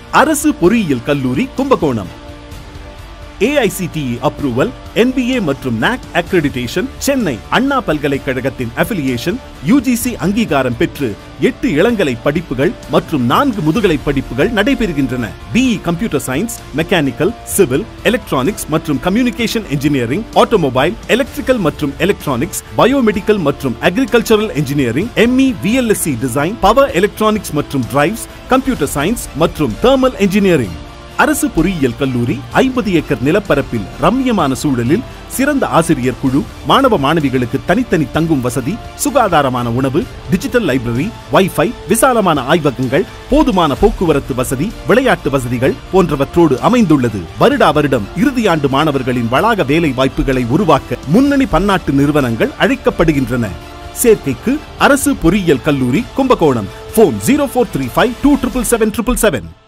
அரசு பொறியியல் கல்லூரி கும்பகோணம் ஏஐசிடிஇ அப்ரூவல் என்பிஏ மற்றும் நாக் அக்ரெடிடேஷன் சென்னை அண்ணா பல்கலைக்கழகத்தின் அஃபிலியேஷன் யுஜிசி அங்கீகாரம் பெற்று எட்டு இளங்கலை படிப்புகள் மற்றும் நான்கு முதுகலை படிப்புகள் நடைபெறுகின்றன BE computer science mechanical civil electronics மற்றும் கம்யூனிகேஷன் இன்ஜினியரிங் ஆட்டோமொபைல் எலக்ட்ரிக்கல் மற்றும் எலக்ட்ரானிக்ஸ் பயோமெடிக்கல் மற்றும் agricultural engineering ME VLSI design power electronics மற்றும் டிரைவ்ஸ் கம்ப்யூட்டர் சயின்ஸ் மற்றும் தெர்மல் இன்ஜினியரிங் அரசு பொறியியல் கல்லூரி ஐம்பது ஏக்கர் நிலப்பரப்பில் ரம்யமான சூழலில் சிறந்த ஆசிரியர் குழு மாணவ மாணவிகளுக்கு தனித்தனி தங்கும் வசதி சுகாதாரமான உணவு டிஜிட்டல் லைப்ரரி வைஃபை விசாலமான ஆய்வகங்கள் போதுமான போக்குவரத்து வசதி விளையாட்டு வசதிகள் போன்றவற்றோடு அமைந்துள்ளது வருடா வருடம் இறுதியாண்டு மாணவர்களின் வளாக வேலை வாய்ப்புகளை உருவாக்க முன்னணி பன்னாட்டு நிறுவனங்கள் அழைக்கப்படுகின்றன சேர்க்கைக்கு அரசு பொறியியல் கல்லூரி Kumbakonam phone zero four three five two triple seven triple seven